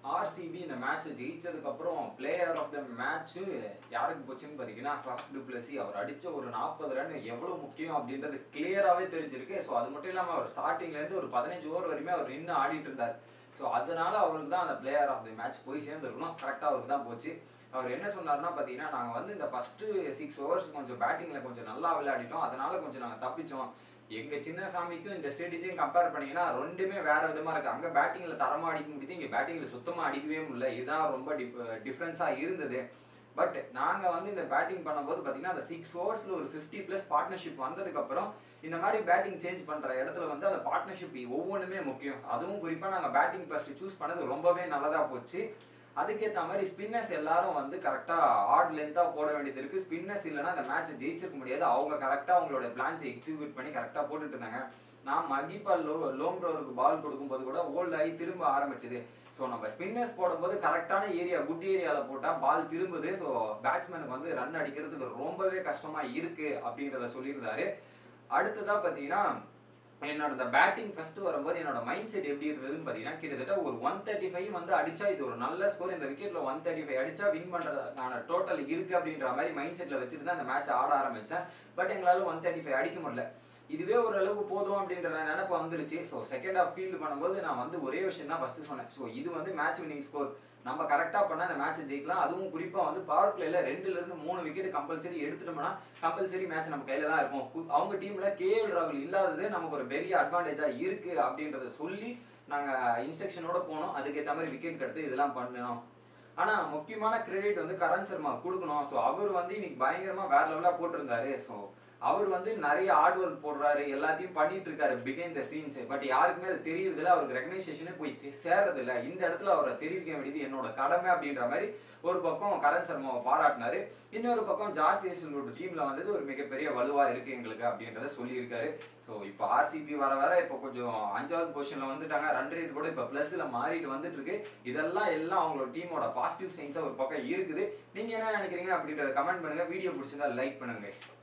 RCB இந்த மேட்ச்சை ஜெயிச்சதுக்கு அப்புறம் பிளேயர் ஆஃப் த மேட்ச் யாருக்கு போச்சுன்னு பார்த்தீங்கன்னா ஃபர்ஸ்ட் டுப்ளசி அவர் அடிச்ச ஒரு நாற்பது ரன் எவ்வளவு முக்கியம் அப்படின்றது கிளியராகவே தெரிஞ்சிருக்கு ஸோ அது மட்டும் இல்லாமல் அவர் ஸ்டார்டிங்லேருந்து ஒரு பதினஞ்சு ஓவர் வரையுமே அவர் நின்று ஆடிட்டு இருந்தார் ஸோ அதனால அவருக்கு தான் அந்த பிளேயர் ஆஃப் த மேட்ச் போய் சேர்ந்துருக்கணும் கரெக்டாக அவருக்கு தான் போச்சு அவர் என்ன சொன்னார்னா பார்த்தீங்கன்னா நாங்கள் வந்து இந்த ஃபர்ஸ்ட் சிக்ஸ் ஓவர்ஸ் கொஞ்சம் பேட்டிங்கில் கொஞ்சம் நல்லா விளையாடிட்டோம் அதனால கொஞ்சம் நாங்கள் தப்பிச்சோம் எங்க சின்ன சாமிக்கும் இந்த ஸ்டேடியத்தையும் கம்பேர் பண்ணீங்கன்னா ரெண்டுமே வேற விதமா இருக்கு அங்க பேட்டிங்ல தரமா அடிக்க முடியுது இங்க பேட்டிங்ல சுத்தமா அடிக்கவே முடியல இதுதான் ரொம்ப டிஃப்ரென்ஸா இருந்தது பட் நாங்க வந்து இந்த பேட்டிங் பண்ணும்போது பாத்தீங்கன்னா அந்த சிக்ஸ் ஓவர்ஸ்ல ஒரு ஃபிஃப்டி பிளஸ் பார்ட்னர்ஷிப் வந்ததுக்கு அப்புறம் இந்த மாதிரி பேட்டிங் சேஞ்ச் பண்ற இடத்துல வந்து அந்த பார்ட்னர்ஷிப் ஒவ்வொன்றுமே முக்கியம் அதுவும் குறிப்பா நாங்க பேட்டிங் ஃபர்ஸ்ட் சூஸ் பண்ணது ரொம்பவே நல்லதா போச்சு அதுக்கேற்ற மாதிரி ஸ்பின்னர்ஸ் எல்லாரும் வந்து கரெக்டாக ஆட் லென்த்தாக போட வேண்டியது இருக்குது ஸ்பின்னர்ஸ் இல்லைன்னா அந்த மேட்ச்சை ஜெயிச்சிருக்க முடியாது அவங்க கரெக்டாக அவங்களோட பிளான்ஸை எக்ஸிக்யூட் பண்ணி கரெக்டாக போட்டுட்டு இருந்தாங்க நான் மகிபா லோ லோம் ரோவருக்கு பால் கொடுக்கும்போது கூட ஓல்ட் ஆகி திரும்ப ஆரம்பிச்சது ஸோ நம்ம ஸ்பின்னர்ஸ் போடும்போது கரெக்டான ஏரியா குட் ஏரியாவில் போட்டால் பால் திரும்புது ஸோ பேட்ஸ்மேனுக்கு வந்து ரன் அடிக்கிறதுக்கு ரொம்பவே கஷ்டமாக இருக்குது அப்படின்றத சொல்லியிருந்தாரு அடுத்ததாக பார்த்தீங்கன்னா என்னோட இந்த பேட்டிங் ஃபர்ஸ்ட் வரும்போது என்னோட மைண்ட் செட் எப்படி இருந்ததுன்னு பார்த்தீங்கன்னா கிட்டத்தட்ட ஒரு ஒன் தேர்ட்டி ஃபைவ் வந்து அடிச்சா இது ஒரு நல்ல ஸ்கோர் இந்த விக்கெட்ல ஒன் தேர்ட்டி ஃபைவ் அடிச்சா வின் பண்றதுக்கான டோட்டல் இருக்கு அப்படின்ற மாதிரி மைண்ட் செட்ல வச்சுட்டு தான் அந்த மேட்ச் ஆட ஆரம்பிச்சேன் பட் எங்களால ஒன் தேர்ட்டி ஃபைவ் அடிக்க முடியல இதுவே ஓரளவுக்கு போதும் அப்படின்ற நினைப்பு வந்துருச்சு ஸோ செகண்ட் ஹாஃப் ஃபீல்டு பண்ணும்போது நான் வந்து ஒரே விஷயம் தான் ஃபர்ஸ்ட் சொன்னேன் ஸோ இது வந்து மேட்ச் வின்னிங் ஸ்கோர் நம்ம கரெக்டாக பண்ணால் அந்த மேட்ச்சை ஜெயிக்கலாம் அதுவும் குறிப்பாக வந்து பவர் பிளேல ரெண்டுல இருந்து மூணு விக்கெட் கம்பல்சரி எடுத்துட்டோம்னா கம்பல்சரி மேட்ச் நம்ம கையில தான் இருக்கும் கு- அவங்க டீம்ல கேஎல் ராகுல் இல்லாதது நமக்கு ஒரு பெரிய அட்வான்டேஜா இருக்கு அப்படின்றத சொல்லி நாங்க இன்ஸ்ட்ரக்ஷனோட போனோம் அதுக்கேற்ற மாதிரி விக்கெட் எடுத்து இதெல்லாம் பண்ணணும் ஆனா முக்கியமான கிரெடிட் வந்து கரண் சர்மா கொடுக்கணும் ஸோ அவர் வந்து இன்னைக்கு பயங்கரமா வேற லெவலா போட்டிருந்தாரு ஸோ அவர் வந்து நிறைய ஹார்ட் ஒர்க் போடுறாரு எல்லாத்தையும் பண்ணிட்டு இருக்காரு பிகைன் த சீன்ஸ் பட் யாருக்குமே அது தெரியறது இல்ல அவருக்கு ரெகனைசேஷனே போய் தெ- சேர்றது இல்ல இந்த இடத்துல அவரை தெரிவிக்க வேண்டியது என்னோட கடமை அப்படின்ற மாதிரி ஒரு பக்கம் கரண் சர்மாவை பாராட்டினாரு இன்னொரு பக்கம் ஜாஸ் ஏசலோட டீம்ல வந்தது ஒரு மிகப்பெரிய வலுவா இருக்கு எங்களுக்கு அப்படின்றத சொல்லியிருக்காரு ஸோ இப்போ ஆர்சிபி வர வர இப்போ கொஞ்சம் அஞ்சாவது பொசிஷன்ல வந்துட்டாங்க ரன் ரேட் கூட இப்போ பிளஸ்ல மாறிட்டு வந்துட்டு இருக்கு இதெல்லாம் எல்லாம் அவங்களோட டீமோட பாசிட்டிவ் சைன்ஸா ஒரு பக்கம் இருக்குது நீங்க என்ன நினைக்கிறீங்க அப்படின்றத கமெண்ட் பண்ணுங்க வீடியோ பிடிச்சிருந்தா லைக் பண்ணுங்க guys.